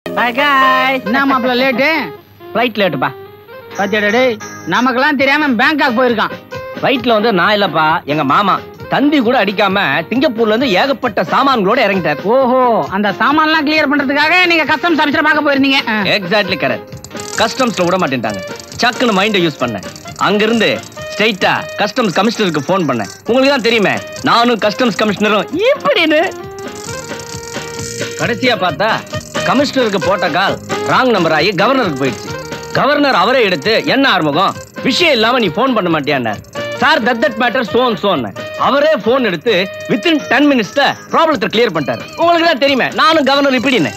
பாய் காய் என்ன மாப்பிள்ள லேட்டு ஃப்ளைட் லேட்டுப்பா பாத்தியாடா டேய் நமக்கெல்லாம் தெரியாம பேங்காக் போயிருக்கான் ஃப்ளைட்ல வந்து நான் இல்லப்பா எங்க மாமா தந்தி கூட அடிக்காம சிங்கப்பூர்ல இருந்து ஏகப்பட்ட சாமான்களோட இறங்கிட்டார் ஓஹோ அந்த சாமான்லாம் கிளியர் பண்றதுக்காக நீங்க கஸ்டம்ஸ் ஆபீசர் பார்க்க போயிருந்தீங்க ஆ. எக்ஸாக்ட்லி கரெக்ட் கஸ்டம்ஸ்ல விட மாட்டேன்ட்டாங்க சக்குன்னு மைண்டை யூஸ் பண்ணேன் அங்கிருந்து ஸ்ட்ரைட்டா கஸ்டம்ஸ் கமிஷனருக்கு ஃபோன் பண்ணேன் உங்களுக்கு தான் தெரியுமே நானும் கஸ்டம்ஸ் கமிஷனரும் இப்படின்னு கடைசியா பார்த்தா கமிஷனருக்கு போட்ட கால் ராங் நம்பர் ஆகி கவர்னருக்கு போயிடுச்சு கவர்னர் அவரே எடுத்து என்ன ஆறுமுகம் விஷயம் இல்லாம நீ ஃபோன் பண்ண மாட்டியான்னார் சார் தட் தட் மேட்டர் சோன் சோன் அவரே ஃபோன் எடுத்து வித்தின் டென் மினிட்ஸ்ல ப்ராப்ளத்தை கிளியர் பண்ணிட்டாரு உங்களுக்கு தான் தெரியுமே நானும் கவர்னர் இப்படின்னு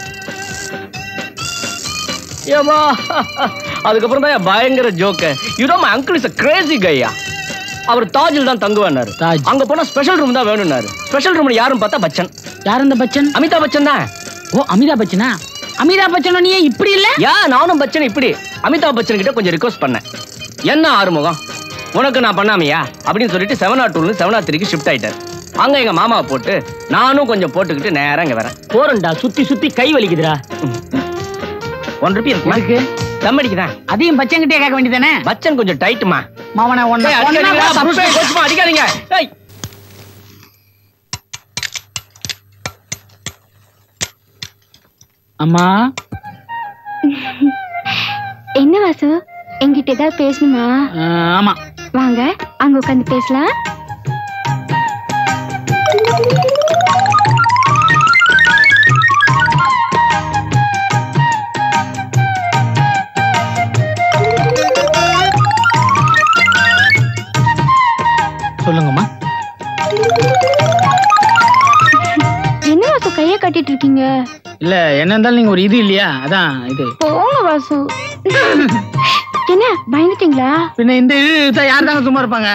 ஏமா அதுக்கப்புறம் தான் பயங்கர joke you know my uncle is a crazy கையா அவர் தாஜில் தான் தங்குவானாரு தாஜ். அங்க போனா ஸ்பெஷல் ரூம் தான் வேணும்னாரு ஸ்பெஷல் ரூம் யாரும் பார்த்தா பச்சன் யார் இந்த பச்சன் அமிதாப் பச்சன் தான் ஓ அமிதாப் பச்சனா அமிதாப் பச்சன் நீ இப்படி இல்ல யா நானும் பச்சன் இப்படி அமிதாப் பச்சன் கிட்ட கொஞ்சம் ரிக்வஸ்ட் பண்ணேன் என்ன ஆறுமுகம் உனக்கு நான் பண்ணாமையா அப்படின்னு சொல்லிட்டு செவன் ஆர் டூல செவன் ஆர் த்ரீக்கு ஷிஃப்ட் ஆயிட்டாரு அங்க எங்க மாமாவை போட்டு நானும் கொஞ்சம் போட்டுக்கிட்டு நேரா இங்க வரேன் போறண்டா சுத்தி சுத்தி கை வலிக்குதுடா ஒன் ருபி இருக்குமா எதுக்கு தம் அடிக்குதான் அதையும் பச்சன் கிட்டே கேட்க வேண்டியதானே பச்சன் கொஞ்சம் டைட்டுமா மாவன ஒண்ணு ஏய், அடிக்காதீங்கடா, புருஷன் ஒண்ணு கோச்சுமா, அடிக்காதீங்க ஏய். அம்மா என்ன வாசு என்கிட்ட ஏதாவது பேசணுமா ஆ, ஆமா வாங்க அங்க உட்காந்து பேசலாம் சொல்லுங்கம்மா என்ன வாசு கைய கட்டிட்டு இருக்கீங்க இல்ல என்ன இருந்தாலும் நீங்க ஒரு இது இல்லையா அதான் இது போங்க வாசு என்ன பயந்துட்டீங்களா பின்ன இந்த இது யார் தாங்க சும்மா இருப்பாங்க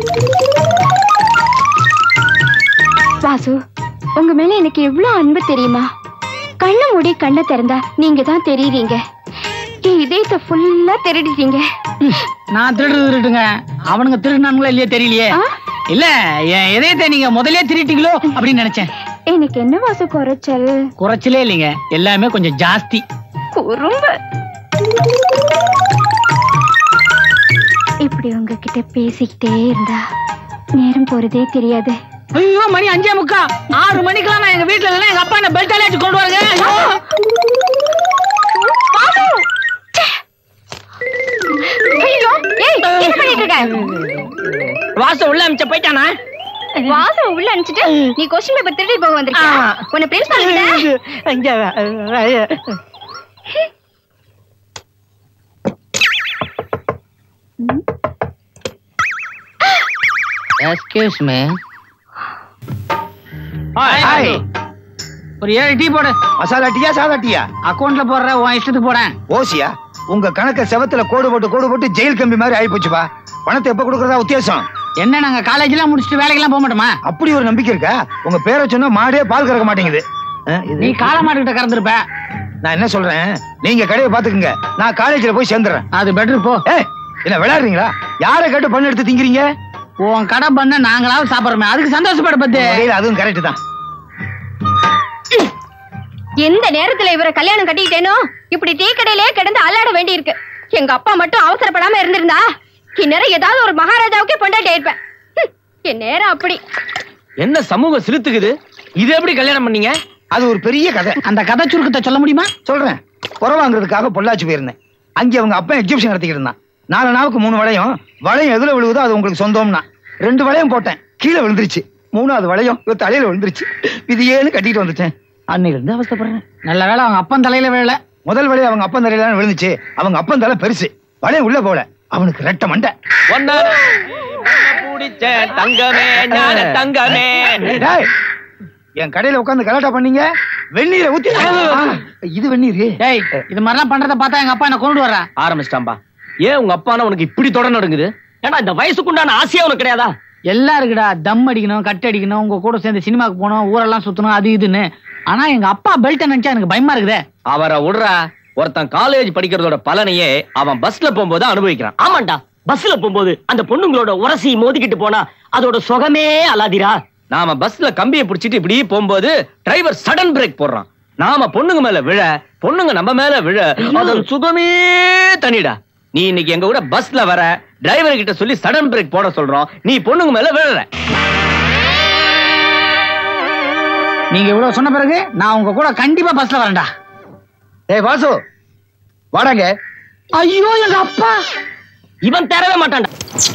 வாசு உங்க மேல எனக்கு எவ்வளவு அன்பு தெரியுமா கண்ணை மூடி கண்ணை திறந்தா நீங்க தான் தெரியுறீங்க என் இதயத்தை ஃபுல்லா திருடிட்டீங்க நான் திருடு திருட்டுங்க அவனுங்க திருடினானுங்களா இல்லையா தெரியலையே ஆ? இல்ல என் இதயத்தை நீங்க முதல்லயே திருட்டீங்களோ அப்படின்னு நினைச்சேன் எனக்கு என்ன வாசு குறைச்சல் குறைச்சலே இல்லைங்க எல்லாமே கொஞ்சம் ஜாஸ்தி குறும்பு இப்படி உங்ககிட்ட பேசிக்கிட்டே இருந்தா நேரம் போறதே தெரியாது ஐயோ மணி அஞ்சே முக்கா ஆறு மணிக்கெல்லாம் நான் எங்க வீட்டுல இல்லைன்னா எங்க அப்பா என்ன பெல்ட் அலேச்சு கொண்டு வருங்க ஐயோ! ஐயோ, ஏய், என்ன பண்ணிட்டு இருக்க? வாச உள்ள அமிச்ச போயிட்டானா வாசம் உள்ள அனுப்பிச்சிட்டு நீ கொஸ்டின் பேப்பர் திருடி போக வந்திருக்கியா உன்னை பிரின்சிபால் கிட்ட எஸ்கியூஸ் மீ ஹாய். ஒரு ஏழு டீ போடு மசாலா டீயா சாதா டீயா அக்கவுண்ட்ல போடுற உன் இஷ்டத்துக்கு போறேன் ஓசியா உங்க கணக்க செவத்துல கோடு போட்டு கோடு போட்டு ஜெயில் கம்பி மாதிரி ஆயி போச்சுப்பா பணத்தை எப்ப கொடுக்கறதா உத்தேசம் என்ன நாங்க காலேஜ் எல்லாம் முடிச்சுட்டு வேலைக்கெல்லாம் போக மாட்டோமா அப்படி ஒரு நம்பிக்கை இருக்கா உங்க பேரை சொன்னா மாடே பால் கறக்க மாட்டேங்குது அஹ், இது- நீ காளை மாட்டுக்கிட்ட கறந்துருப்ப நான் என்ன சொல்றேன் நீங்க கடையை பாத்துக்குங்க நான் காலேஜ்ல போய் சேர்ந்துறேன் அது பெட்டர் போ ஏய் என்ன விளையாடுறீங்களா யாரை கேட்டு பண்ணு எடுத்து திங்கிறீங்க உன் கடை பண்ண நாங்களாவது சாப்பிடுறோமே அதுக்கு சந்தோஷப்பட பத்து வகையில அதுவும் கரெக்ட் தான் எந்த நேரத்துல இவரை கல்யாணம் கட்டிக்கிட்டேனோ இப்படி டீ கடையிலே கிடந்து அல்லாட வேண்டியிருக்கு எங்க அப்பா மட்டும் அவசரப்படாம இருந்திருந்தா இந்நேரம் ஏதாவது ஒரு மகாராஜாவுக்கே பொண்டாட்டி ஆயிருப்பேன் ஹம், என் நேரம் அப்படி என்ன சமூகம் சிலுத்துக்குது இது எப்படி கல்யாணம் பண்ணீங்க அது ஒரு பெரிய கதை அந்த கதை சுருக்கத்தை சொல்ல முடியுமா சொல்றேன் புற வாங்குறதுக்காக பொள்ளாச்சி போயிருந்தேன் அங்கே அவங்க அப்பா எக்ஸிபிஷன் நடத்திக்கிட்டு இருந்தான் நாலு நாளுக்கு மூணு வளையம் வளையம் எதுல விழுகுதோ அது உங்களுக்கு சொந்தம்னா ரெண்டு வளையம் போட்டேன் கீழே விழுந்துருச்சு மூணாவது வளையம் இவ தலையில விழுந்துருச்சு இது ஏன்னு கட்டிட்டு வந்துட்டேன் அன்னையில இருந்து அவஸ்தைப்படுறேன் நல்ல வேளை அவங்க அப்பன் தலையில விழல முதல் வளையம் அவங்க அப்பன் தலையில தான் விழுந்துச்சு அவங்க அப்பன் தலை பெருசு வளையம் உள்ள போல அவனுக்கு ரெட்ட மண்டை ஒன்னார பிடிச்ச தங்கமே ஞான தங்கமே டேய், என் கடையில உட்கார்ந்து கலாட்டா பண்ணீங்க வெந்நீரை ஊத்தி ஆ, இது வெந்நீர் டேய் இது மாதிரிலாம் பண்றத பார்த்தா எங்க அப்பா என்ன கொண்டு வர்றா ஆரம்பிச்சிட்டாம்பா ஏன் உங்க அப்பானா உனக்கு இப்படி தொட நடுங்குது ஏன்னா இந்த வயசுக்குண்டான ஆசையா உனக்கு கிடையாதா எல்லாம் இருக்குடா தம் அடிக்கணும் கட் அடிக்கணும் உங்க கூட சேர்ந்து சினிமாக்கு போகணும் ஊரெல்லாம் சுத்தணும் அது இதுன்னு ஆனா எங்க அப்பா பெல்ட் நினைச்சா எனக்கு பயமா இருக்குதே அவரை விடுறா ஒருத்தன் காலேஜ் படிக்கிறதோட பலனையே அவன் பஸ்ல போகும்போது அனுபவிக்கிறான் ஆமாண்டா பஸ்ல போகும்போது அந்த பொண்ணுங்களோட உரசி மோதிக்கிட்டு போனா அதோட சுகமே அலாதிரா நாம பஸ்ல கம்பியை பிடிச்சிட்டு இப்படி போகும்போது டிரைவர் சடன் பிரேக் போடுறான் நாம பொண்ணுங்க மேல விழ பொண்ணுங்க நம்ம மேல விழ அதன் சுகமே தனிடா நீ இன்னைக்கு எங்க கூட பஸ்ல வர டிரைவர் கிட்ட சொல்லி சடன் பிரேக் போட சொல்றோம் நீ பொண்ணுங்க மேல விழற நீங்க இவ்வளவு சொன்ன பிறகு நான் உங்க கூட கண்டிப்பா பஸ்ல வரேன்டா ஏய் வாசு வாடாங்க ஐயோ எங்க அப்பா இவன் தரவே மாட்டான்டா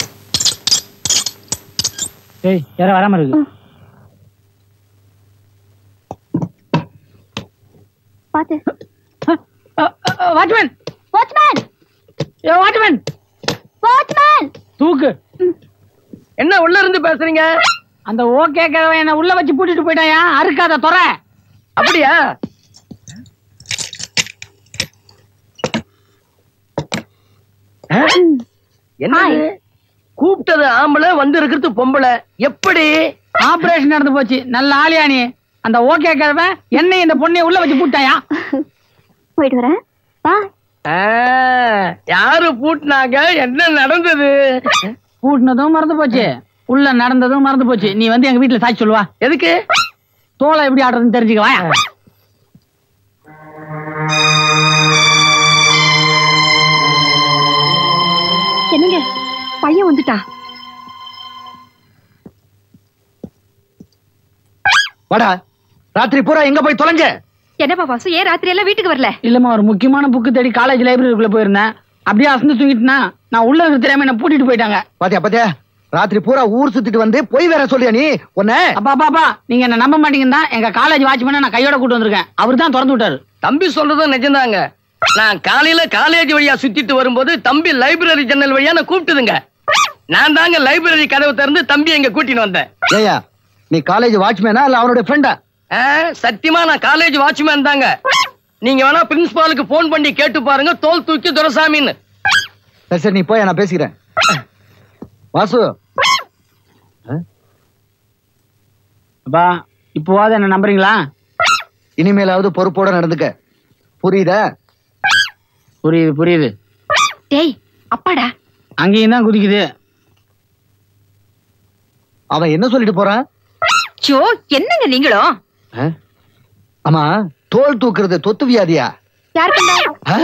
ஏய் யாரும் வராம இருக்கு பாத்து வாட்ச்மேன் வாட்ச்மேன் ஏ வாட்ச்மேன் வாட்ச்மேன் தூக்கு என்ன உள்ள இருந்து பேசுறீங்க அந்த ஓகே கிழவன் என்ன உள்ள வச்சு பூட்டிட்டு போயிட்டாயா அறுக்காத தொற அப்படியா என்ன இது? கூப்பிட்டது ஆம்பளை வந்து இருக்கிறது பொம்பளை எப்படி ஆபரேஷன் நடந்து போச்சு நல்ல ஆளியா நீ அந்த ஓகே கிழவன் என்னை இந்த பொண்ணைய உள்ள வச்சு பூட்டாயா போயிட்டு வரேன் பா ஆ, யாரு பூட்டினாங்க என்ன நடந்தது பூட்டினதும் மறந்து போச்சு உள்ள நடந்ததும் மறந்து போச்சு நீ வந்து எங்க வீட்டுல சாட்சி சொல்லுவா எதுக்கு தோலை எப்படி ஆடுறதுன்னு தெரிஞ்சுக்க வாயா என்னங்க பையன் வந்துட்டா வாடா ராத்திரி பூரா எங்க போய் தொலைஞ்ச என்னப்பா வாசு ஏன் ராத்திரி எல்லாம் வீட்டுக்கு வரல இல்லம்மா ஒரு முக்கியமான புக்கு தேடி காலேஜ் லைப்ரரிக்குள்ள போயிருந்தேன் அப்படியே அசந்து தூங்கிட்டுனா நான் உள்ள இருக்க தெரியாம என்ன பூட்டிட்டு போயிட்டாங்க பாத்தியா பாத்தியா ராத்திரி பூரா ஊர் சுத்திட்டு வந்து போய் வேற சொல்லியா நீ உன்ன அப்பா அப்பா அப்பா நீங்க என்ன நம்ப மாட்டீங்கன்னா எங்க காலேஜ் வாட்ச்மேனை நான் கையோட கூட்டு வந்திருக்கேன் அவர் தான் திறந்து விட்டாரு தம்பி சொல்றதும் நிஜம்தாங்க நான் காலையில காலேஜ் வழியா சுத்திட்டு வரும்போது தம்பி லைப்ரரி ஜன்னல் வழியா நான் கூப்பிட்டுதுங்க நான் தாங்க லைப்ரரி கதவு திறந்து தம்பி எங்க கூட்டின்னு வந்தேன் ஏயா நீ காலேஜ் வாட்ச்மேனா இல்ல அவனுடைய ஃப்ரெண்டா ஆ, சத்தியமா நான் காலேஜ் வாட்ச்மேன் தாங்க நீங்க வேணா பிரின்சிபாலுக்கு போன் பண்ணி கேட்டு பாருங்க தோல் தூக்கி துரசாமின்னு சரி சரி நீ போய் நான் பேசிக்கிறேன் வாசு அப்பா இப்போவாது என்ன நம்புறீங்களா இனிமேலாவது பொறுப்போட நடந்துக்க புரியுதா புரியுது புரியுது டேய் அப்பாடா அங்கேயும் தான் குதிக்குது அவன் என்ன சொல்லிட்டு போறான் சோ என்னங்க நீங்களும் ஆ? ஆமா தோல் தூக்குறது தொத்து வியாதியா யார் கண்டா ஆ?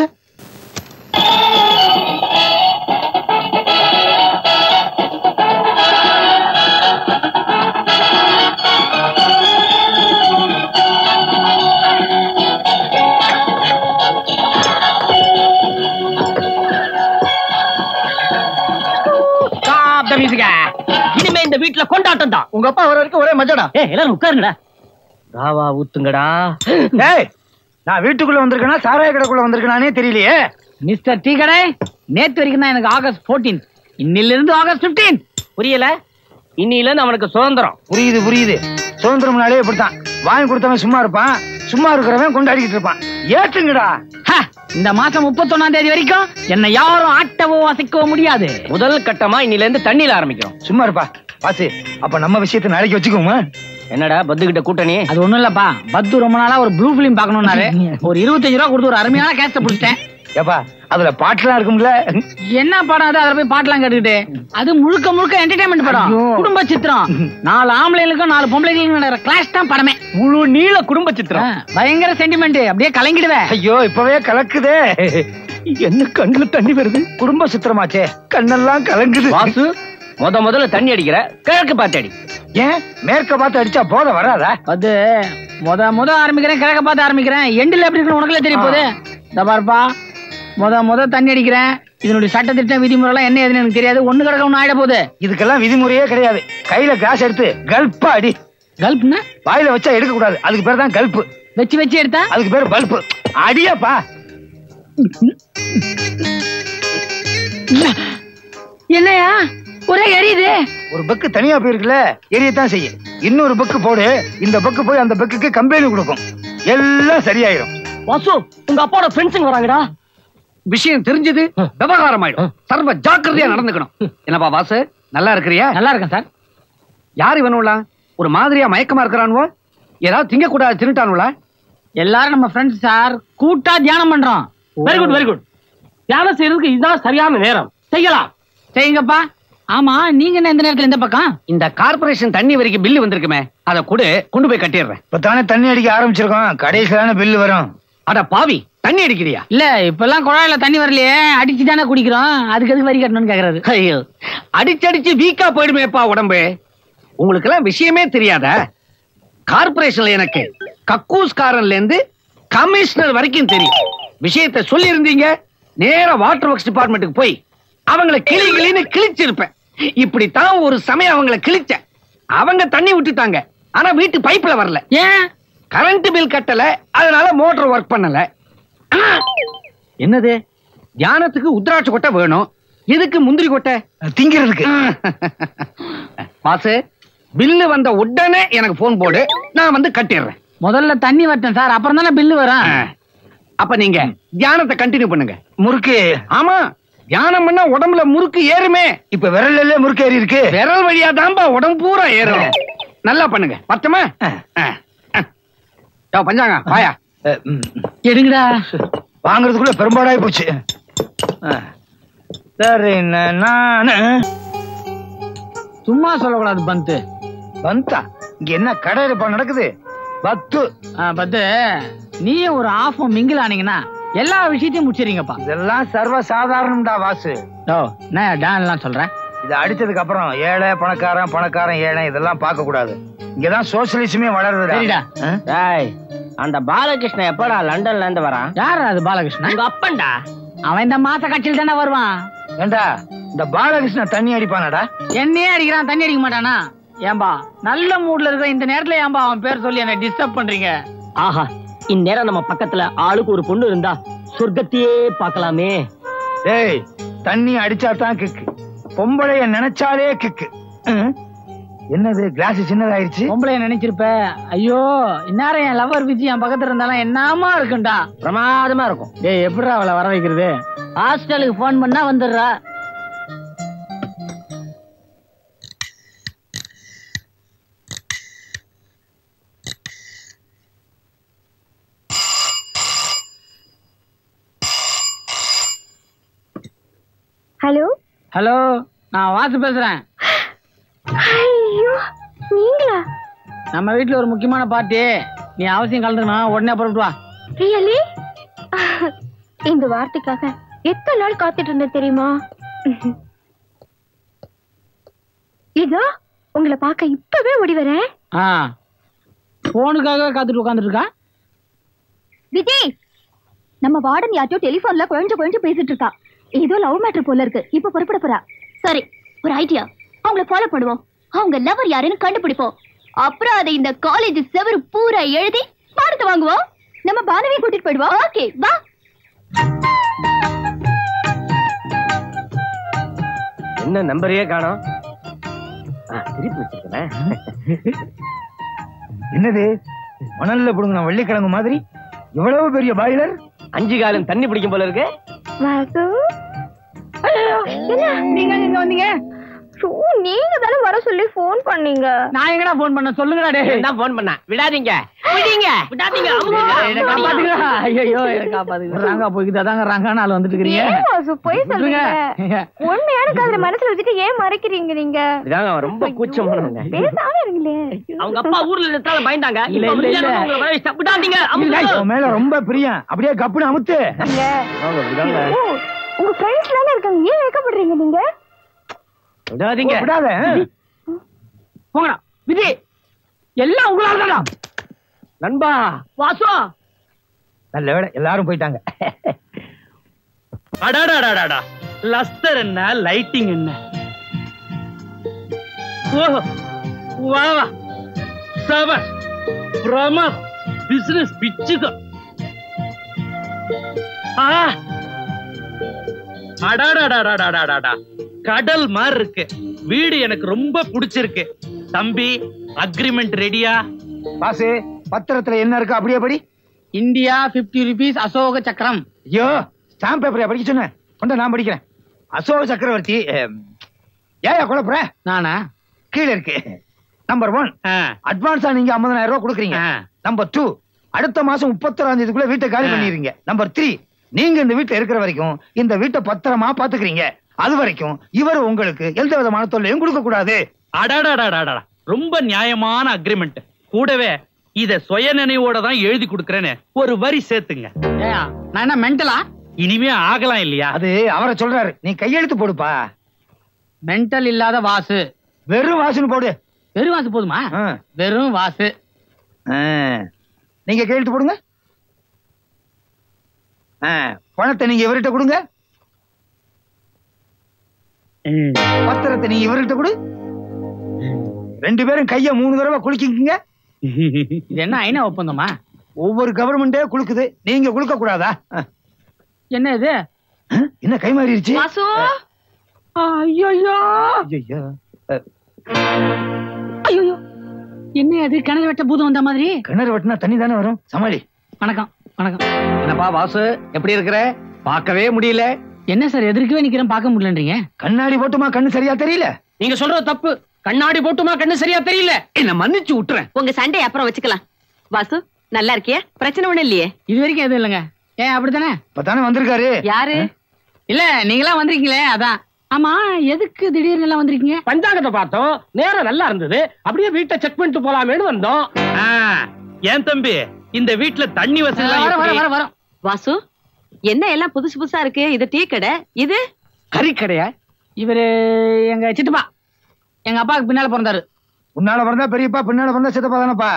Stop the music. இனிமே இந்த வீட்டுல கொண்டாட்டம் தான் உங்க அப்பா வர வரைக்கும் ஒரே மஜடா ஏ எல்லாரும் உட்காருங்கடா ராவா ஊத்துங்கடா ஏய் நான் வீட்டுக்குள்ள வந்திருக்கேனா சாராய கடைக்குள்ள வந்திருக்கேனானே தெரியலையே மிஸ்டர் டீ கடை நேத்து வரைக்கும் தான் எனக்கு ஆகஸ்ட் 14 இன்னில இருந்து ஆகஸ்ட் 15 புரியல இன்னில இருந்து அவனுக்கு சுதந்திரம் புரியுது புரியுது சுதந்திரம் நாளே இப்படித்தான் வாங்கி கொடுத்தவன் சும்மா இருப்பான் சும்மா இருக்கிறவன் கொண்டாடிக்கிட்டு இருப்பான் ஏற்றுங்கடா ஹ, இந்த மாசம் 31 தேதி வரைக்கும் என்னை யாரும் ஆட்டவோ அசைக்கவோ முடியாது முதல் கட்டமா இன்னில இருந்து தண்ணியில ஆரம்பிக்கிறோம் சும்மா இருப்பா பாசு அப்ப நம்ம விஷயத்தை நாளைக்கு வச்சுக்கோமா என்னடா பத்து கிட்ட கூட்டணி அது ஒண்ணும் இல்லப்பா பத்து ரொம்ப நாளா ஒரு ப்ளூ பிலிம் பார்க்கணும்னாரு ஒரு 25 ரூபா கொடுத்து ஒரு அருமையான கேஸ்ட புடிச்சிட்டேன் ஏப்பா அதுல பாட்டுலாம் இருக்கும்ல என்ன படம் அது அதுல போய் பாட்டெல்லாம் கேட்டுக்கிட்டு அது முழுக்க முழுக்க என்டர்டைன்மெண்ட் படம் ஐயோ. குடும்ப சித்திரம் நாலு ஆம்பளைங்களுக்கும் நாலு பொம்பளைங்களுக்கும் நடக்கிற கிளாஸ் தான் படமே முழு நீள குடும்ப ஆ, சித்திரம் பயங்கர சென்டிமெண்ட் அப்படியே கலங்கிடுவேன் ஐயோ இப்பவே கலக்குதே என்ன கண்ணுல தண்ணி வருது குடும்ப சித்திரமாச்சே கண்ணெல்லாம் கலங்குது வாசு முத முதல்ல தண்ணி அடிக்கிற கிழக்கு பார்த்து அடி ஏன் மேற்க பார்த்து அடிச்சா போத வராதா அது முத முத ஆரம்பிக்கிறேன் கிழக்க பார்த்து ஆரம்பிக்கிறேன் எண்டில் எப்படி இருக்கு உனக்குல தெரிய போகுது இந்த பாருப்பா முத முத தண்ணி அடிக்கிறேன் இதனுடைய சட்டத்திட்டம் விதிமுறை எல்லாம் என்ன ஏதுன்னு எனக்கு தெரியாது ஒண்ணு கிடக்க ஒண்ணு ஆயிட போகுது இதுக்கெல்லாம் விதிமுறையே கிடையாது கையில கிளாஸ் எடுத்து கல்ப்பா அடி கல்ப்னா வாயில வச்சா எடுக்க கூடாது அதுக்கு பேர் தான் கல்ப்பு வச்சு வச்சு எடுத்தா அதுக்கு பேர் பல்ப்பு அடியாப்பா என்னையா ஒரே எரியுது ஒரு பக்கு தனியா போயிருக்குல்ல எரியத்தான் செய்யும் இன்னொரு பக்கு போடு இந்த பக்கு போய் அந்த பக்குக்கு கம்பெனி கொடுக்கும் எல்லாம் சரியாயிரும் வாசு உங்க அப்பாவோட ஃப்ரெண்ட்ஸுங்க வராங்கடா விஷயம் தெரிஞ்சது விவகாரம் ஆயிடும் சர்வ ஜாக்கிரதையா நடந்துக்கணும் என்னப்பா வாசு நல்லா இருக்கிறியா நல்லா இருக்கேன் சார் யார் இவனுங்களா ஒரு மாதிரியா மயக்கமா இருக்கிறானுவோ ஏதாவது திங்க கூடாது தின்னுட்டானுங்களா எல்லாரும் நம்ம ஃப்ரெண்ட்ஸ் சார் கூட்டா தியானம் பண்றோம் வெரி குட் வெரி குட் தியானம் செய்யறதுக்கு இதுதான் சரியான நேரம் செய்யலாம் செய்யுங்கப்பா ஆமா நீங்க என்ன இந்த நேரத்துல இந்த பக்கம் இந்த கார்ப்பரேஷன் தண்ணி வரைக்கும் பில்லு வந்திருக்குமே அதை கொடு கொண்டு போய் கட்டிடுறேன் இப்ப தானே தண்ணி அடிக்க ஆரம்பிச்சிருக்கோம் கடைசியிலான பில்லு வரும் அட பாவி தண்ணி அடிக்கிறியா இல்ல இப்பெல்லாம் குழாயில தண்ணி வரலையே அடிச்சு தானே குடிக்கிறோம் அதுக்கு எதுக்கு வரி கட்டணும்னு கேக்குறாரு ஐயோ அடிச்சடிச்சு வீக்கா போயிடுமேப்பா உடம்பு உங்களுக்கு எல்லாம் விஷயமே தெரியாதா கார்ப்பரேஷன்ல எனக்கு கக்கூஸ்காரன்ல இருந்து கமிஷனர் வரைக்கும் தெரியும் விஷயத்தை சொல்லி இருந்தீங்க நேரா வாட்டர் ஒர்க்ஸ் டிபார்ட்மெண்ட்டுக்கு போய் அவங்கள கிளி கிளின்னு கிழிச்சிருப்பேன் இப்படித்தான் ஒரு சமயம் அவங்கள கிழிச்சேன் அவங்க தண்ணி விட்டுட்டாங்க ஆனா வீட்டு பைப்ல வரல ஏன் கரண்ட் பில் கட்டல அதனால மோட்டர் ஒர்க் பண்ணல ஆ! என்னது தியானத்துக்கு உத்ராட்ச கொட்டை வேணும் எதுக்கு முந்திரி கொட்டை திங்கிறதுக்கு பாசு பில்லு வந்த உடனே எனக்கு போன் போடு நான் வந்து கட்டிடுறேன் முதல்ல தண்ணி வரட்டும் சார் அப்புறம் தானே பில்லு வரும் ஆ. அப்ப நீங்க தியானத்தை கண்டினியூ பண்ணுங்க முறுக்கு ஆமா தியானம் பண்ணா உடம்புல முறுக்கு ஏறுமே இப்ப விரல்ல முறுக்கு ஏறி இருக்கு விரல் வழியா தான்பா உடம்பு பூரா ஏறும் நல்லா பண்ணுங்க பத்தமா பஞ்சாங்க வாயா அஹ், ம். எடுங்கடா வாங்குறதுக்குள்ள பெரும்பாடாய் போச்சு அஹ். சரி ந- நானு சும்மா சொல்லக்கூடாது பந்து வந்தா இங்க என்ன கடை இருப்பா நடக்குது பத்து ஆ, பத்து நீயும் ஒரு ஆஃப் மிங்கில் ஆனீங்கன்னா எல்லா விஷயத்தையும் முடிச்சிருங்கப்பா இதெல்லாம் சர்வ சாதாரணம்டா வாசு ஓ என்ன டான் எல்லாம் சொல்றேன் இது அடிச்சதுக்கு அப்புறம் ஏழை பணக்காரன் பணக்காரன் ஏழை இதெல்லாம் பார்க்க கூடாது இங்கதான் சோசியலிசமே வளருதுடா சரிடா. அஹ்? டேய் அந்த பாலகிருஷ்ணன் எப்படா லண்டன்ல இருந்து வரான் யார் அது பாலகிருஷ்ணன் உங்க அப்பன்டா அவன் இந்த மாச கட்சியில் தானே வருவான் ஏண்டா இந்த பாலகிருஷ்ணன் தண்ணி அடிப்பானடா என்னையே அடிக்கிறான் தண்ணி அடிக்க மாட்டானா ஏன்பா நல்ல மூட்ல இருக்க இந்த நேரத்துல ஏன்பா அவன் பேர் சொல்லி என்ன டிஸ்டர்ப் பண்றீங்க ஆஹா இந்நேரம் நம்ம பக்கத்துல ஆளுக்கு ஒரு பொண்ணு இருந்தா சொர்க்கத்தையே பார்க்கலாமே டேய் தண்ணி அடிச்சா தான் கிக்கு பொம்பளைய நினைச்சாலே கிக்கு ம்? என்னது கிளாஸ் சின்னதாயிருச்சு பொம்பளைய நினைச்சிருப்ப ஐயோ இந்நேரம் என் லவர் விஜய் என் பக்கத்துல இருந்தாலும் என்னமா இருக்கும்டா பிரமாதமா இருக்கும் டேய் எப்படிடா அவளை வர வைக்கிறது ஹாஸ்டலுக்கு ஃபோன் பண்ணா வந்துடுறா ஹலோ ஹலோ நான் வாசு பேசுறேன் ஐயோ நீங்களா நம்ம வீட்ல ஒரு முக்கியமான பார்ட்டி நீ அவசியம் கலந்துக்கணும் உடனே புறப்பட்டு வா ரியலி இந்த வார்த்தைக்காக எத்தனை நாள் காத்துட்டு இருந்தேன் தெரியுமா இதோ உங்களை பார்க்க இப்பவே ஓடி வரேன் ஆ போனுக்காக காத்துட்டு உட்காந்துட்டு இருக்கா விஜய் நம்ம வார்டன் யார்ட்டோ டெலிபோன்ல குழஞ்சு குழஞ்சு பேசிட்டு இருக்கா ஏதோ லவ் மேட்டர் போல இருக்கு இப்ப புறப்பட போறா சரி ஒரு ஐடியா அவங்கள ஃபாலோ பண்ணுவோம் அவங்க லவர் யாருன்னு கண்டுபிடிப்போம் அப்புறம் அதை இந்த காலேஜ் செவரு பூரா எழுதி பாடத்தை வாங்குவோம் நம்ம பானவியை கூட்டிட்டு போயிடுவோம் ஓகே வா என்ன நம்பரையே காணோம் ஆ, திருப்பி வச்சிருக்கேன் என்னது மணல்ல புடுங்கின வெள்ளிக்கிழங்கு மாதிரி இவ்வளவு பெரிய பாய்லர் அஞ்சு காலம் தண்ணி பிடிக்கும் போல இருக்கு வாசு என்ன நீங்க எங்க வந்தீங்க ஷோ, நீங்க தானே வர சொல்லி ஃபோன் பண்ணீங்க நான் எங்கடா போன் பண்ண சொல்லுங்கடா டே தான் போன் பண்ண விடாதீங்க விடாதீங்க விடாதீங்க என்ன காப்பாத்துங்க ஐயோ என்ன காப்பாத்துங்க ராங்கா போய்க்குது அதாங்க ராங்கா நாள் வந்துட்டு இருக்கிறீங்க ஏன் வாசு பொய் சொல்றீங்க விட்டுருங்க. உண்மையான காதல மனசுல வச்சுட்டு ஏன் மறைக்கிறீங்க நீங்க இதாங்க அவன் ரொம்ப கூச்சமானவங்க பேசாம இருங்களே அவங்க அப்பா ஊர்ல நிறுத்தால பயந்தாங்க இல்ல, இப்ப இல்ல, விஜய் இல்ல. உங்களை வர வச்சுட்டா. விடாதீங்க அமுக்கு. உன் மேல ரொம்ப பிரியம் அப்படியே கப்புன்னு அமுத்து வாங்க, விடாங்க. ஓ, உங்க ஃப்ரெண்ட்ஸ் தானே இருக்காங்க ஏன் வைக்கப்படுறீங்க நீங்க விடாதீங்க விடாத போங்கடா விஜய் எல்லாம் உங்களால தானா நண்பா வாசு நல்ல வேளை எல்லாரும் போயிட்டாங்க அடாடாடாடாடா லஸ்டர் என்ன லைட்டிங் என்ன ஓஹோ வா வா சபஸ் பிரமா பிசினஸ் பிச்சுதான் ஆ அடாடாடாடாடாடாடா கடல் மாதிரி இருக்கு வீடு எனக்கு ரொம்ப பிடிச்சிருக்கு தம்பி அக்ரிமெண்ட் ரெடியா பாசு பத்திரத்துல என்ன இருக்கு அப்படியே படி இந்தியா 50 ருபீஸ் அசோக சக்கரம் ஐயோ ஸ்டாம்ப் பேப்பர் படிக்க சொன்னேன் கொண்ட நான் படிக்கிறேன் அசோக சக்கரவர்த்தி அஹ், ஏயா குழப்புற நானா கீழே இருக்கு நம்பர் ஒன் ஆ, அட்வான்ஸா நீங்க 50000 ரூபாய் கொடுக்குறீங்க ஆ. நம்பர் டூ அடுத்த மாசம் முப்பத்தொராம் தேதிக்குள்ள வீட்டை காலி ஆ. பண்ணிடுறீங்க நம்பர் த்ரீ நீங்க இந்த வீட்டுல இருக்கிற வரைக்கும் இந்த வீட்டை பத்திரமா பாத்துக்கிறீங்க அது வரைக்கும் இவர் உங்களுக்கு எந்த விதமான தொல்லையும் கொடுக்க கூடாது அடாடாடாடாடா ரொம்ப நியாயமான அக்ரிமெண்ட் கூடவே இத சுய நினைவோட தான் எழுதி கொடுக்கறேன்னு ஒரு வரி சேர்த்துங்க ஏயா, நான் என்ன மென்டலா இனிமே ஆகலாம் இல்லையா அது அவரை சொல்றாரு நீ கையெழுத்து போடுப்பா மென்டல் இல்லாத வாசு வெறும் வாசனை போடு வெறும் வாசு போதுமா ஆ. வெறும் வாசு ஆ. நீங்க கையெழுத்து போடுங்க ஆ, பணத்தை நீங்க இவர்கிட்ட கொடுங்க பத்திரத்தை நீங்க இவர்கிட்ட கொடு ரெண்டு பேரும் கைய மூணு தடவை குலுக்கிக்கங்க இது என்ன ஐநா ஒப்பந்தமா ஒவ்வொரு கவர்மெண்டே குலுக்குது நீங்க குலுக்க கூடாதா ஆ. என்ன இது ஆ, என்ன கை மாறிடுச்சு வாசு ஐயோ ஐயையோ. ஐயோ என்ன அது கிணறு வெட்ட பூதம் வந்த மாதிரி கிணறு வெட்டினா தண்ணி தானே வரும் சமாளி வணக்கம் வணக்கம் என்னப்பா வாசு எப்படி இருக்கிற பார்க்கவே முடியல என்ன சார் எதிர்க்கவே நிக்கிறேன் பார்க்க முடியலன்றீங்க கண்ணாடி போட்டுமா கண்ணு சரியா தெரியல நீங்க சொல்றது தப்பு கண்ணாடி போட்டுமா கண்ணு சரியா தெரியல என்ன மன்னிச்சு விட்டுறேன் உங்க சண்டை அப்புறம் வச்சுக்கலாம் வாசு நல்லா இருக்கியா பிரச்சனை ஒண்ணும் இல்லையே இது வரைக்கும் எதுவும் இல்லைங்க ஏன் அப்படித்தானே இப்பதானே வந்திருக்காரு யாரு இல்ல நீங்களா வந்திருக்கீங்களே அதான் ஆமா எதுக்கு திடீர்னு எல்லாம் வந்திருக்கீங்க பஞ்சாங்கத்தை பார்த்தோம் நேரம் நல்லா இருந்தது அப்படியே வீட்டை செக் பண்ணிட்டு போலாமேன்னு வந்தோம் ஆ, ஏன் தம்பி இந்த வீட்ல தண்ணி வசதி எல்லாம் வர வர எப்படி? வர வரோம் வாசு என்ன எல்லாம் புதுசு புதுசா இருக்கு இது டீ கடை இது கறி கடையா இவரு எங்க சித்தப்பா எங்க அப்பாவுக்கு பின்னால பிறந்தாரு உன்னால பிறந்தா பெரியப்பா பின்னால பிறந்தா சித்தப்பா தானப்பா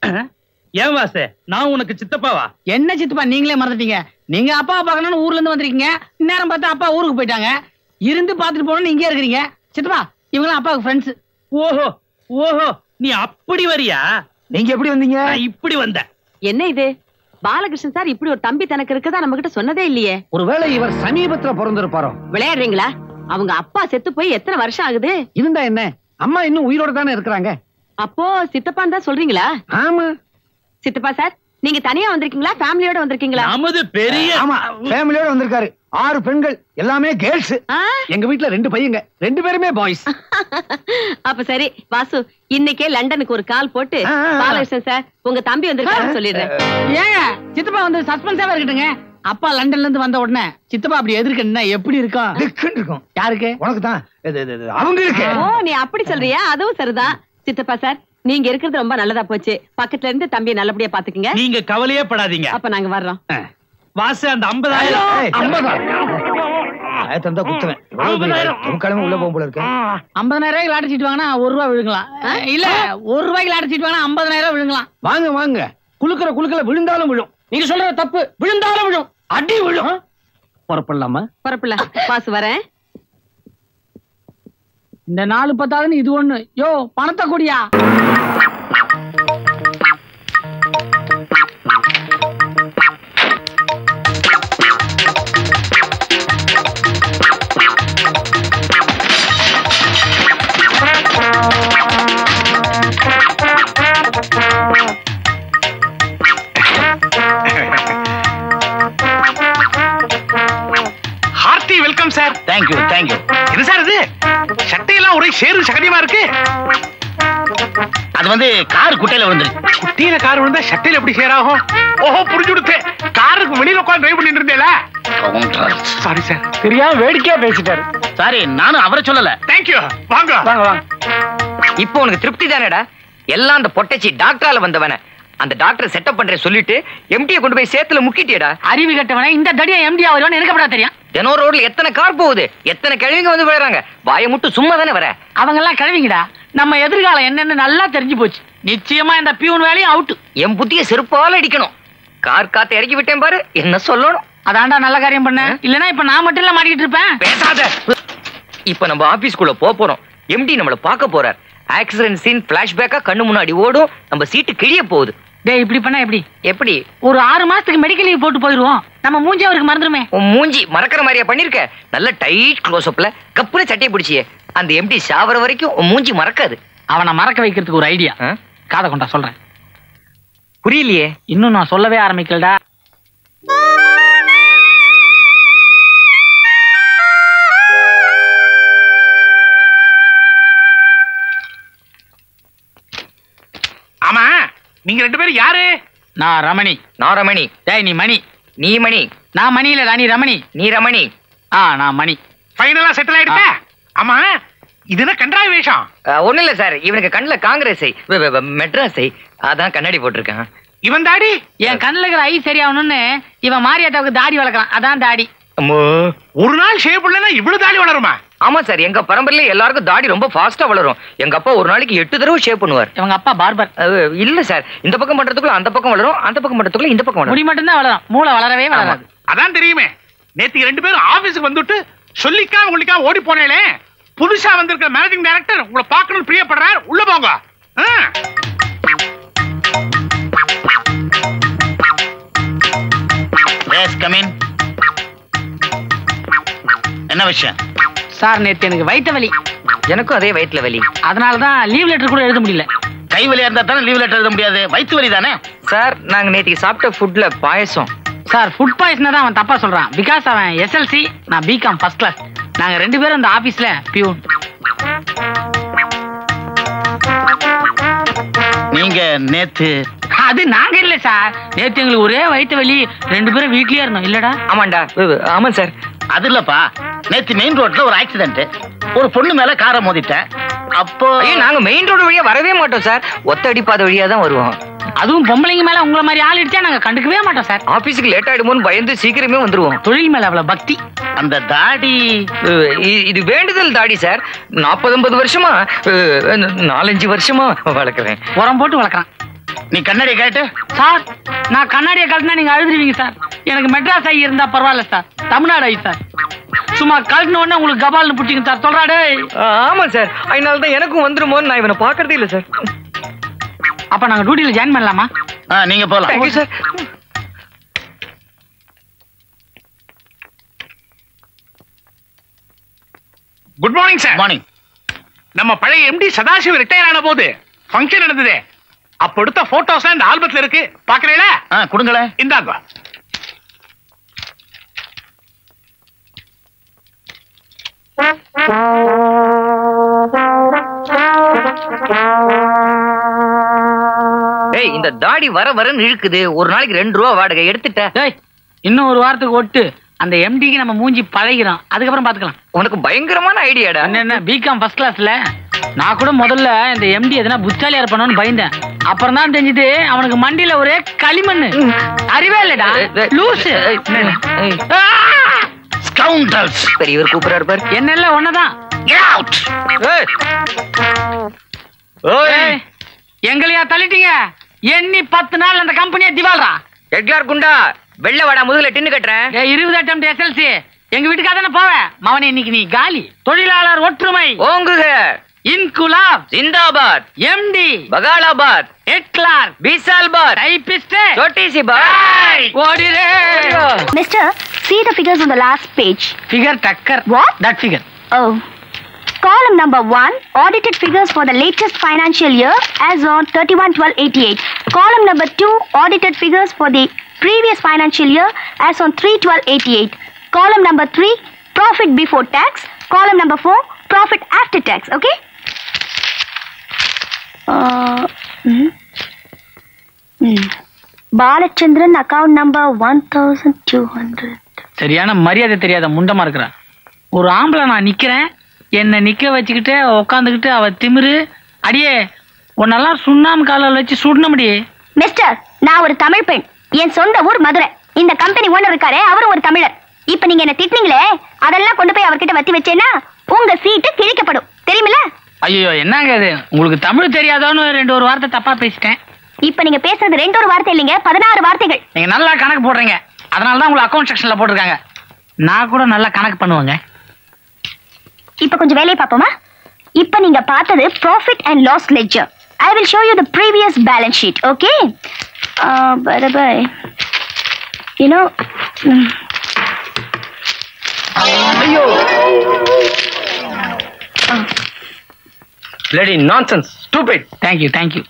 ஏன் வாசே நான் உனக்கு சித்தப்பாவா என்ன சித்தப்பா நீங்களே மறந்துட்டீங்க நீங்க அப்பாவை பார்க்கணும்னு ஊர்ல இருந்து வந்திருக்கீங்க நேரம் பார்த்தா அப்பா ஊருக்கு போயிட்டாங்க இருந்து பார்த்துட்டு போகணும்னு இங்கே இருக்கிறீங்க சித்தப்பா இவங்களாம் அப்பாவுக்கு ஃப்ரெண்ட்ஸ் ஓஹோ ஓஹோ நீ அப்படி வரியா நீங்க எப்படி வந்தீங்க நான் இப்படி வந்தேன் என்ன இது பாலகிருஷ்ணன் சார் இப்படி ஒரு தம்பி தனக்கு இருக்கதா நம்ம கிட்ட சொன்னதே இல்லையே ஒருவேளை இவர் சமீபத்துல பிறந்திருப்பாரோ விளையாடுறீங்களா அவங்க அப்பா செத்து போய் எத்தனை வருஷம் ஆகுது இருந்தா என்ன அம்மா இன்னும் உயிரோட தானே இருக்கிறாங்க அப்போ சித்தப்பான்னு தான் சொல்றீங்களா ஆமா சித்தப்பா சார் நீங்க தனியா வந்திருக்கீங்களா ஃபேமிலியோட வந்திருக்கீங்களா நமது பெரிய ஆமா ஃபேமிலியோட வந்திருக்காரு ஆறு பெண்கள் எல்லாமே கேர்ள்ஸ் ஆ, எங்க வீட்ல ரெண்டு பையங்க ரெண்டு பேருமே பாய்ஸ் அப்ப சரி வாசு இன்னைக்கே லண்டனுக்கு ஒரு கால் போட்டு ஆ, ஆ, ஆ. பாலகிருஷ்ணன் சார் உங்க தம்பி வந்திருக்காருன்னு சொல்லிடுறேன் ஏங்க சித்தப்பா வந்து சஸ்பென்ஸாவே இருக்கட்டுங்க அப்பா லண்டன்ல இருந்து வந்த உடனே சித்தப்பா அப்படி எதிர்க்கணும்னா எப்படி இருக்கும் திக்குன்னு இருக்கும் யாருக்கு உனக்கு தான் அவங்களுக்கு ஓ நீ அப்படி சொல்றியா அதுவும் சரிதான் சித்தப்பா சார் நீங்க இருக்கிறது ரொம்ப நல்லதா போச்சு பக்கத்துல இருந்து தம்பியை நல்லபடியா பாத்துக்கங்க நீங்க கவலையே படாதீங்க அப்ப நாங்க வர்றோம் வாசு அந்த ஐம்பதாயிரம் ஏய், ஆயிரத்தி தந்தா குத்துவேன் கிழமை உள்ள போகும் போல இருக்கு ஐம்பதாயிரம் ரூபாய்க்கு லாட்டரி சீட் வாங்கினா ஒரு ரூபாய் விழுங்கலாம் இல்ல ஒரு ரூபாய்க்கு லாட்டரி சீட் வாங்கினா ஐம்பதாயிரம் ரூபாய் விழுங்கலாம் வாங்க வாங்க குலுக்குற குலுக்கல விழுந்தாலும் விழும் நீங்க சொல்றது தப்பு விழுந்தாலும் விழும் அடி விழும் புறப்படலாமா பரப்புல பாசு வரேன் இந்த நாலு பத்தாதுன்னு இது ஒண்ணு யோ பணத்தை கூடியா hearty welcome sir thank you thank you என்ன சார் இது சட்டையெல்லாம் ஒரே சேரு சகதியமா இருக்கு அது வந்து கார் குட்டையில விழுந்துருச்சு குட்டியில கார் விழுந்தா சட்டையில எப்படி சேராகும் ஓஹோ புரிஞ்சு கொடுத்து காருக்கு வெளியில உட்காந்து டிரைவ் பண்ணிட்டு இருந்தேல சாரி சார் தெரியாம வேடிக்கையா பேசிட்டாரு சாரி நானும் அவரை சொல்லல தேங்க்யூ வாங்க வாங்க வாங்க இப்போ உனக்கு திருப்தி தானேடா எல்லாம் அந்த பொட்டச்சி டாக்டரால வந்தவன அந்த டாக்டர் செட்டப் பண்றேன் சொல்லிட்டு எம்டியை கொண்டு போய் சேத்துல முக்கிட்டியடா அறிவு கட்டவனே இந்த தடியா எம்டி வருவான்னு எனக்கு எப்படா தெரியும் தினம் ரோட்ல எத்தனை கார் போகுது எத்தனை கிழவிங்க வந்து விழுறாங்க வாயை மட்டும் சும்மா தானே வர அவங்க எல்லாம் கிழவிங்கடா நம்ம எதிர்காலம் என்னன்னு நல்லா தெரிஞ்சு போச்சு நிச்சயமா இந்த பியூன் வேலையும் அவுட் என் புத்திய செருப்பால அடிக்கணும் கார் காத்த இறக்கி விட்டேன் பாரு என்ன சொல்லணும் அதான்டா நல்ல காரியம் பண்ண இல்லனா இப்ப நான் மட்டும் இல்ல மாட்டிக்கிட்டு இருப்பேன் பேசாத இப்ப நம்ம ஆபீஸ்க்குள்ள போக போறோம் எம்டி நம்மள பார்க்க போறார் ஆக்சிடென்ட் சீன் பிளாஷ்பேக்கா கண்ணு முன்னாடி ஓடும் நம்ம சீட்டு கிழிய போகுது டேய் இப்படி பண்ணா எப்படி எப்படி ஒரு ஆறு மாசத்துக்கு மெடிக்கல் லீவ் போட்டு போயிருவோம் நம்ம மூஞ்சி அவருக்கு மறந்துருமே உன் மூஞ்சி மறக்கிற மாதிரியா பண்ணிருக்க நல்ல டைட் க்ளோஸ்அப்ல கப்புல சட்டையை பிடிச்சியே அந்த எம்டி சாவர வரைக்கும் உன் மூஞ்சி மறக்காது அவனை மறக்க வைக்கிறதுக்கு ஒரு ஐடியா ஆ? காதை கொண்டா சொல்றேன் புரியலையே இன்னும் நான் சொல்லவே ஆரம்பிக்கலடா ஆமா நீங்க ரெண்டு பேரும் யாரு நான் ரமணி நான் ரமணி டேய் நீ மணி நீ மணி நான் மணி இல்லடா நீ ரமணி நீ ரமணி ஆ நான் மணி ஃபைனலா செட்டில் ஆயிடுச்சா ஆமா இது என்ன கன்றாய் வேஷம் ஒண்ணு இல்ல சார் இவனுக்கு கண்ணுல காங்கிரஸை வெ- வெ- வெ- மெட்ராஸை அதான் கண்ணாடி போட்டிருக்கான் இவன் தாடி என் கண்ணுல இருக்கிற ஐ சரியாகணும்னு இவன் மாரியாத்தாவுக்கு தாடி வளர்க்குறான் அதான் தாடி ஒரு நாள் ஷேப் இல்லைன்னா இவ்வளவு தாடி வளருமா ஆமா சார் எங்க பரம்பரையில எல்லாருக்கும் தாடி ரொம்ப ஃபாஸ்டா வளரும் எங்க அப்பா ஒரு நாளைக்கு எட்டு தடவை ஷேப் பண்ணுவார் இவங்க அப்பா பார்பர் இல்ல சார் இந்த பக்கம் பண்றதுக்குள்ள அந்த பக்கம் வளரும் அந்த பக்கம் பண்றதுக்குள்ள இந்த பக்கம் முடி வளரும் மட்டும்தான் வளரும் மூளை வளரவே வளராது அதான் தெரியுமே நேத்து ரெண்டு பேரும் ஆபீஸ்க்கு வந்துட்டு சொல்லிக்காம உங்களுக்காக ஓடி போனேலே புதுசா வந்திருக்கிற மேனேஜிங் டைரக்டர் உங்களை பார்க்கணும்னு பிரியப்படுறார் உள்ள போங்க ஆ. எஸ் கமின் என்ன விஷயம் சார் நேத்து எனக்கு வயித்த வலி எனக்கும் அதே வயிற்றுல வலி அதனால தான் லீவ் லெட்டர் கூட எழுத முடியல கை வலியா இருந்தா தானே லீவ் லெட்டர் எழுத முடியாது வயிற்று வலி தானே சார் நாங்க நேத்திக்கு சாப்பிட்ட ஃபுட்ல பாயசம் சார் ஃபுட் பாய்சன் தான் அவன் தப்பா சொல்றான் பிகாஸ் அவன் எஸ்எல்சி நான் பிகாம் ஃபர்ஸ்ட் கிளாஸ் நாங்க ரெண்டு பேரும் இந்த ஆபீஸ்ல பியூன் நீங்க நேத்து அது நாங்க இல்ல சார் நேத்து எங்களுக்கு ஒரே வயித்த வலி ரெண்டு பேரும் வீட்லயே இருந்தோம் இல்லடா ஆமாண்டா ஆமா சார் அது இல்லப்பா நேத்து மெயின் ரோட்ல ஒரு ஆக்சிடென்ட் ஒரு பொண்ணு மேல காரை மோதிட்டேன் அப்போ ஐயோ நாங்க மெயின் ரோடு வழியா வரவே மாட்டோம் சார் ஒத்த அடிப்பாத வழியா தான் வருவோம் அதுவும் பொம்பளைங்க மேல உங்களை மாதிரி ஆள் இடிச்சா நாங்க கண்டுக்கவே மாட்டோம் சார் ஆபீஸுக்கு லேட் ஆயிடுமோன்னு பயந்து சீக்கிரமே வந்துருவோம் தொழில் மேல அவ்வளவு பக்தி அந்த தாடி அஹ் இ- இது வேண்டுதல் தாடி சார் நாற்பது ஐம்பது வருஷமா அஹ், நாலஞ்சு வருஷமா வளர்க்குறேன் உரம் போட்டு வளர்க்குறான் நீ கண்ணாடி கேட்டு சார் நான் கண்ணாடியை கழட்டினா நீங்க அழுதுருவீங்க சார் எனக்கு மெட்ராஸ் ஐ இருந்தா பரவாயில்ல சார் தமிழ்நாடு ஐ சார் சும்மா கழட்டின உடனே உங்களுக்கு கபால்னு பிடிச்சிங்க சார் சொல்றாடே ஆமா சார் அதனால தான் எனக்கும் வந்துருமோன்னு நான் இவனை பார்க்கறதே இல்லை சார் அப்ப நாங்க டியூட்டில ஜாயின் பண்ணலாமா ஆ, நீங்க போலாம் thank you sir good morning sir morning நம்ம பழைய எம்டி சதாசிவ ரிட்டையர் ஆன போது ஃபங்க்ஷன் நடந்ததே அப்ப எடுத்த போட்டோஸ் இந்த ஆல்பத்துல இருக்கு பாக்குறீங்களா ஆ கொடுங்களேன் இந்தாங்க ஏய் இந்த தாடி வர வரன்னு இழுக்குது ஒரு நாளைக்கு ரெண்டு ரூபா வாடகை எடுத்துட்ட டேய் இன்னும் ஒரு வாரத்துக்கு ஒட்டு அந்த எம்டிக்கு நம்ம மூஞ்சி பழகிறோம் அதுக்கப்புறம் பாத்துக்கலாம் உனக்கு பயங்கரமான ஐடியாடா என்ன என்ன பிகாம் ஃபர்ஸ்ட் கிளாஸ்ல நான் கூட முதல்ல இந்த எம்டி எதனா புத்தாலியா இருப்பானோன்னு பயந்தேன் அப்புறம் தான் தெரிஞ்சது அவனுக்கு மண்டியில ஒரே களிமண்ணு அறிவே இல்லடா லூசு ஸ்கவுண்டல்ஸ் பெரியவர் கூப்பிடுறாரு பாரு என்னெல்ல ஒன்னதான் கெட் அவுட் ஏய். ஏய், எங்களையா தள்ளிட்டீங்க எண்ணி பத்து நாள் அந்த கம்பெனியை திவால்ரா எட்லார் குண்டா வெள்ளை வாடா முதுகுல டின்னு கட்டுறேன் ஏய், இருபது அட்டம் எஸ்எல்சி எங்க வீட்டுக்காக தானே போவேன் மவனே இன்னைக்கு நீ காலி தொழிலாளர் ஒற்றுமை ஓங்குக இன்குலாப் ஜிந்தாபாத் எம்டி பகாலாபாத் எட்லார் பீசால்பாத் டைபிஸ்ட் छोटी सी बात ஓடிரே Mister, see the figures on the last page. Figure டக்கர் What? That figure Oh. Column number one, audited figures for the latest financial year as on 31-12-88. Column number two, audited figures for the previous financial year as on 3-12-88. Column number three, profit before tax. Column number four, profit after tax. Okay? Uh, mm, mm. Balachandran account number 1200. சரியான மரியாதை தெரியாத முண்டமா இருக்கிறான் ஒரு ஆம்பளை நான் நிக்கிறேன் என்னை நிக்க வச்சுக்கிட்டு உட்காந்துக்கிட்டு அவ திமிரு அடியே உன்னெல்லாம் சுண்ணாம்பு காலில் வச்சு சுடன முடியே மிஸ்டர் நான் ஒரு தமிழ் பெண் என் சொந்த ஊர் மதுரை இந்த கம்பெனி ஓனர் இருக்காரே அவரும் ஒரு தமிழர் இப்ப நீங்க என்ன திட்டினீங்களே அதெல்லாம் கொண்டு போய் அவர்கிட்ட வத்தி வச்சேன்னா உங்க சீட்டு கிழிக்கப்படும் தெரியுமில ஐயோ என்னங்க இது உங்களுக்கு தமிழ் தெரியாதோன்னு ரெண்டு ஒரு வார்த்தை தப்பா பேசிட்டேன் இப்ப நீங்க பேசுறது ரெண்டு ஒரு வார்த்தை இல்லைங்க பதினாறு வார்த்தைகள் நீங்க நல்லா கணக்கு போடுறீங்க அதனால தான் உங்களை அக்கௌண்ட் செக்ஷன்ல போட்டிருக்காங்க நான் கூட நல்லா கணக்கு பண்ணுவேங்க இப்ப கொஞ்சம் வேலையை பார்ப்போமா இப்ப நீங்க பார்த்தது profit and loss ledger I will show you the previous balance sheet okay bye you know ஐயோ bloody nonsense stupid thank you thank you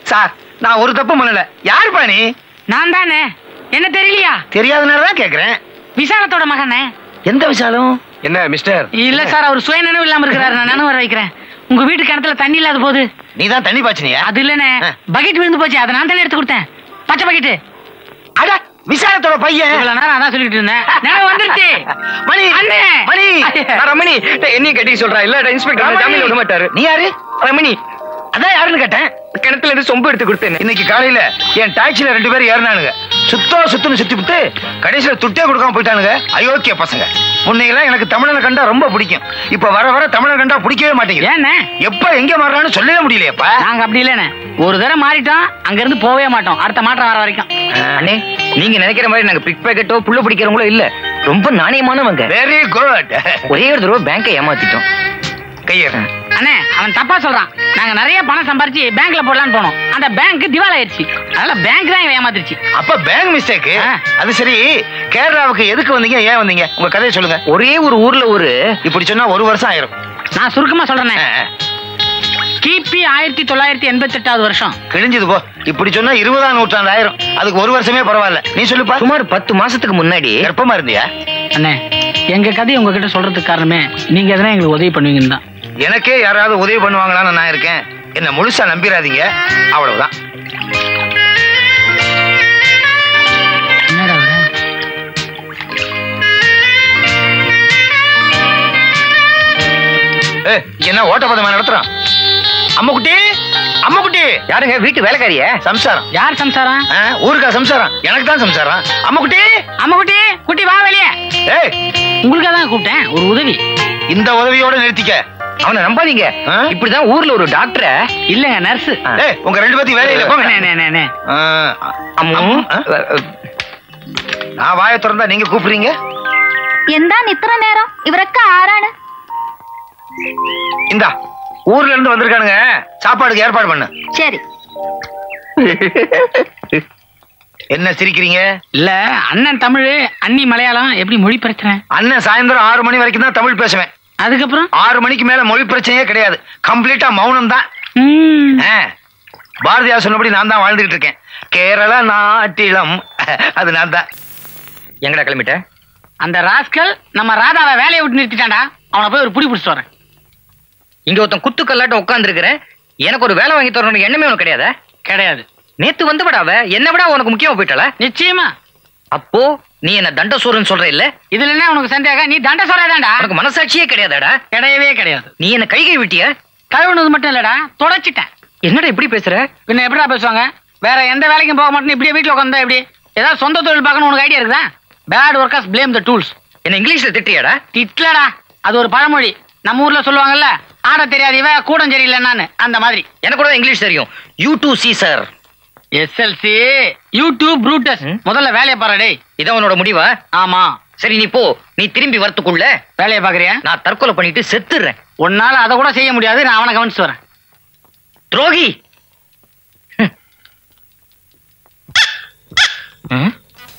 sir நான் ஒரு தப்பு பண்ணல யாருப்பா நீ நான் தானே என்ன தெரியலையா தெரியாதனால தான் கேக்குறேன் விசாலத்தோட மகனே எந்த விசாலம் என்ன மிஸ்டர் இல்ல சார் அவர் சுய நினைவு இல்லாம இருக்கிறாரு நான் நினைவு வர வைக்கிறேன் உங்க வீட்டு கிணத்துல தண்ணி இல்லாத போது நீ தான் தண்ணி பாய்ச்சினியா அது இல்லனே பக்கெட் விழுந்து போச்சு அதை நான் தானே எடுத்து கொடுத்தேன் பச்சை பக்கெட் அட விசாலத்தோட பையன் இவ்வளவு நேரம் அதான் சொல்லிட்டு இருந்தேன் நினைவு வந்துருச்சு மணி அண்ணே மணி நான் ரமணி என்னைய கட்டி சொல்றா இல்ல இன்ஸ்பெக்டர் ஜாமீன் விட மாட்டாரு நீ யாரு ரமணி அதான் யாருன்னு கேட்டேன் கிணத்துல இருந்து சொம்பு எடுத்து கொடுத்தேன் இன்னைக்கு காலையில என் டாக்ஸில ரெண்டு பேரும் ஏறினானுங்க சுத்தோ சுத்துன்னு சுத்தி விட்டு கடைசியில துட்டே கொடுக்காம போயிட்டானுங்க அயோக்கிய பசங்க முன்னையெல்லாம் எனக்கு தமிழனை கண்டா ரொம்ப பிடிக்கும் இப்ப வர வர தமிழனை கண்டா பிடிக்கவே மாட்டேங்குது ஏண்ணே எப்ப எங்க மாறுறான்னு சொல்லவே முடியலையப்பா நாங்க அப்படி இல்லனே ஒரு தடவை மாறிட்டோம் அங்க இருந்து போகவே மாட்டோம் அடுத்த மாற்றம் வர வரைக்கும் அண்ணே நீங்க நினைக்கிற மாதிரி நாங்க பிக் பேக்கெட்டோ புள்ள பிடிக்கிறவங்களோ இல்ல ரொம்ப நாணயமானவங்க வெரி குட் ஒரே ஒரு தடவை பேங்கை ஏமாத்திட்டோம் கையேறு அண்ணே அவன் தப்பா சொல்றான் நாங்க நிறைய பணம் சம்பாரிச்சு பேங்க்ல போடலாம்னு போனோம் அந்த பேங்க் திவால் ஆயிடுச்சு அதனால பேங்க் தான் இவன் ஏமாத்திருச்சு அப்ப பேங்க் மிஸ்டேக் ஆ. அது சரி கேரளாவுக்கு எதுக்கு வந்தீங்க ஏன் வந்தீங்க உங்க கதையை சொல்லுங்க ஒரே ஒரு ஊர்ல ஒரு இப்படி சொன்னா ஒரு வருஷம் ஆயிரும் நான் சுருக்கமா சொல்றேனே ஆ, ஆ. கிபி ஆயிரத்தி தொள்ளாயிரத்தி எண்பத்தி எட்டாவது வருஷம் கிழிஞ்சது போ இப்படி சொன்னா இருபதாம் நூற்றாண்டு ஆயிரும் அதுக்கு ஒரு வருஷமே பரவாயில்ல நீ சொல்லுப்பா சுமார் பத்து மாசத்துக்கு முன்னாடி கர்ப்பமா இருந்தியா அண்ணே எங்க கதையை உங்ககிட்ட சொல்றதுக்கு காரணமே நீங்க எதனா எங்களுக்கு உதவி பண்ணுவீங்கன்னு தான் எனக்கே யாராவது உதவி பண்ணுவாங்களான்னு நான் இருக்கேன் என்ன முழுசா நம்பிராதீங்க அவ்வளவுதான் என்னடா அவரு? ஏய், என்ன ஓட்டப்பதமா நடத்துறான் அம்முக்குட்டி அம்முக்குட்டி யாருங்க வீட்டு வேலைக்காரிய சம்சாரம் யார் சம்சாரம் ஆ, ஊருக்கா சம்சாரம் எனக்கு தான் சம்சாரம் அம்முக்குட்டி அம்மா குட்டி குட்டி வா வெளியே ஏய் உங்களுக்காக தான் கூப்பிட்டேன் ஒரு உதவி இந்த உதவியோட நிறுத்திக்க அவனை நம்பாதீங்க ஆ? இப்படிதான் ஊர்ல ஒரு டாக்டரை இல்லங்க நர்ஸ் ஏய் உங்க ரெண்டு பேத்தையும் வேலையில போங்க ஆ, அம்மு ஆ? நான் வாயை திறந்தா நீங்க கூப்பிடுறீங்க എന്താണ് ഇത്ര നേരം ഇവരൊക്കെ ആരാണ് இந்தா ஊர்ல இருந்து வந்திருக்கானுங்க சாப்பாடுக்கு ஏற்பாடு பண்ணு ശരി என்ன சிரிக்கிறீங்க இல்ல அண்ணன் தமிழ் அண்ணி மலையாளம் எப்படி மொழி பிரச்சனை அண்ணன் சாயந்தரம் ஆறு மணி வரைக்கும் தான் தமிழ் பேசுவேன் அதுக்கப்புறம் ஆறு மணிக்கு மேல மொழி பிரச்சனையே கிடையாது கம்ப்ளீட்டா மௌனம் தான் ம், பாரதியார் சொன்னபடி நான் தான் வாழ்ந்துகிட்டு இருக்கேன் கேரள நாட்டிலம் அது நான் தான் எங்கடா கிளம்பிட்ட அந்த ராஸ்கல் நம்ம ராதாவை வேலையை விட்டு நிறுத்திட்டான்டா அவனை போய் ஒரு புடி பிடிச்சிட்டு வரேன் இங்க ஒருத்தன் குத்து கல்லாட்டம் உட்கார்ந்து இருக்கிறேன் எனக்கு ஒரு வேலை வாங்கி தரணும் எண்ணமே உனக்கு கிடையாதா கிடையாது நேத்து வந்து விடாவ என்ன விட உனக்கு முக்கியமா போயிட்டால நிச்சயமா அப்போ நீ என்ன தண்டசூரன் சொல்ற இல்ல இதுல என்ன உனக்கு சந்தேகம் நீ தண்ட சொல்றதாண்டா உனக்கு மனசாட்சியே கிடையாதாடா கிடையவே கிடையாது நீ என்ன கைகை விட்டிய கழுவுனது மட்டும் இல்லடா தொடச்சிட்டேன் என்னடா இப்படி பேசுற பின்ன எப்படிடா பேசுவாங்க வேற எந்த வேலைக்கும் போக மாட்டேன்னு இப்படியே வீட்டுல உட்காந்தா எப்படி ஏதாவது சொந்த தொழில் பார்க்கணும் உனக்கு ஐடியா இருக்குதா bad workers blame the tools என்ன இங்கிலீஷ்ல திட்டியாடா திட்டலடா அது ஒரு பழமொழி நம்ம ஊர்ல சொல்லுவாங்கல்ல ஆட தெரியாது இவ கூடம் சரியில்லைன்னு அந்த மாதிரி எனக்கு கூட இங்கிலீஷ் தெரியும் you too see sir SLC YouTube Brutus முதல்ல வேலையை பாரு டேய் இதான் உன்னோட முடிவா ஆமா சரி நீ போ நீ திரும்பி வரத்துக்குள்ள வேலையை பாக்குறியா நான் தற்கொலை பண்ணிட்டு செத்துடுறேன் உன்னால அதை கூட செய்ய முடியாது நான் அவனை கவனிச்சு வரேன் துரோகி ம்.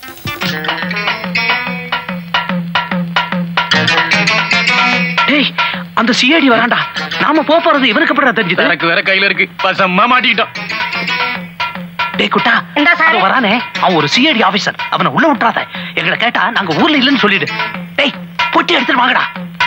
டேய் அந்த சிஐடி வரான்டா நாம போப் போறது இவனுக்கு எப்படி தெரிஞ்சது எனக்கு வேற கையில இருக்கு பசமா மாட்டிக்கிட்டோம் டேய் குட்டா அவன் வரானே அவன் ஒரு சிஐடி ஆபீசர் அவனை உள்ள விட்டுறாத எங்களை கேட்டா நாங்க ஊர்ல இல்லைன்னு சொல்லிடு டேய் பொட்டி எடுத்துட்டு வாங்கடா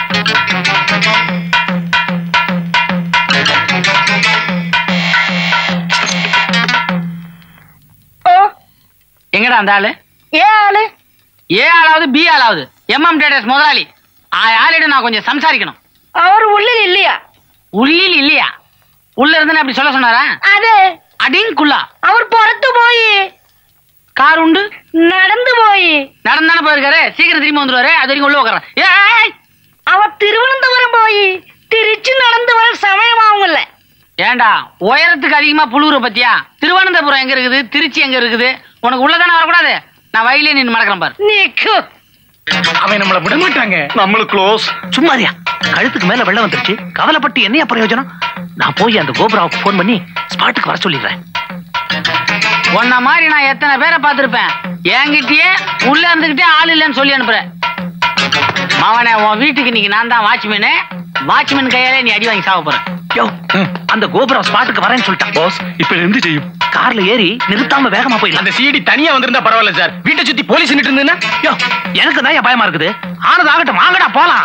எங்கடா அந்த ஆளு ஏ ஆளு ஏ ஆளாவது பி ஆளாவது எம்எம் டேட்டஸ் முதலாளி ஆ ஆளிடம் நான் கொஞ்சம் சம்சாரிக்கணும் அவர் உள்ளில் இல்லையா உள்ளில் இல்லையா உள்ள இருந்து அப்படி சொல்ல சொன்னாரா அது அடிங்குள்ளா அவர் புறத்து போய் கார் உண்டு நடந்து போய் நடந்தானே போயிருக்காரு சீக்கிரம் திரும்பி வந்துருவாரு அது வரைக்கும் உள்ள உட்காரன் ஏய் அவர் திருவனந்தபுரம் போய் திருச்சி நடந்து வர சமயமாகும்ல ஏண்டா உயரத்துக்கு அதிகமா புழுவுற பத்தியா திருவனந்தபுரம் எங்க இருக்குது திருச்சி எங்க இருக்குது உனக்கு உள்ளதானே வரக்கூடாது நான் வயலே நின்று மடக்கிறேன் பாரு நிக்கு அவன் நம்மள விட மாட்டாங்க நம்மளுக்கு க்ளோஸ் சும்மாரியா கழுத்துக்கு மேல வெள்ளம் வந்துருச்சு கவலைப்பட்டு என்னையா பிரயோஜனம் நான் போய் அந்த கோபுராவுக்கு ஃபோன் பண்ணி ஸ்பாட்டுக்கு வர சொல்லிடுறேன் உன்ன மாதிரி நான் எத்தனை பேரை பார்த்திருப்பேன் என்கிட்டயே உள்ள இருந்துகிட்டே ஆள் இல்லைன்னு சொல்லி அனுப்புறேன் மவனே உன் வீட்டுக்கு இன்னைக்கு நான் தான் வாட்ச்மேனு வாட்ச்மேன் கையாலே நீ அடி வாங்கி சாவ போற யோ அந்த கோபுரம் ஸ்பாட்டுக்கு வரேன்னு சொல்லிட்டான் பாஸ் இப்ப இருந்து செய்யும் கார்ல ஏறி நிறுத்தாம வேகமா போயிடலாம் அந்த சிடி தனியா வந்திருந்தா பரவாயில்ல சார் வீட்டை சுத்தி போலீஸ் நின்று இருந்ததுன்னா யோ எனக்கு தான் பயமா இருக்குது ஆனது ஆகட்டும் வாங்கடா போலாம்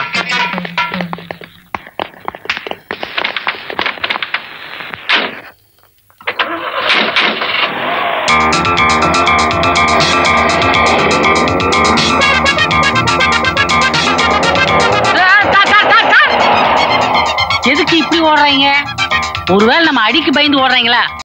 எதுக்கு இப்படி ஓடுறீங்க ஒருவேளை நம்ம அடிக்கு பயந்து ஓடுறீங்களா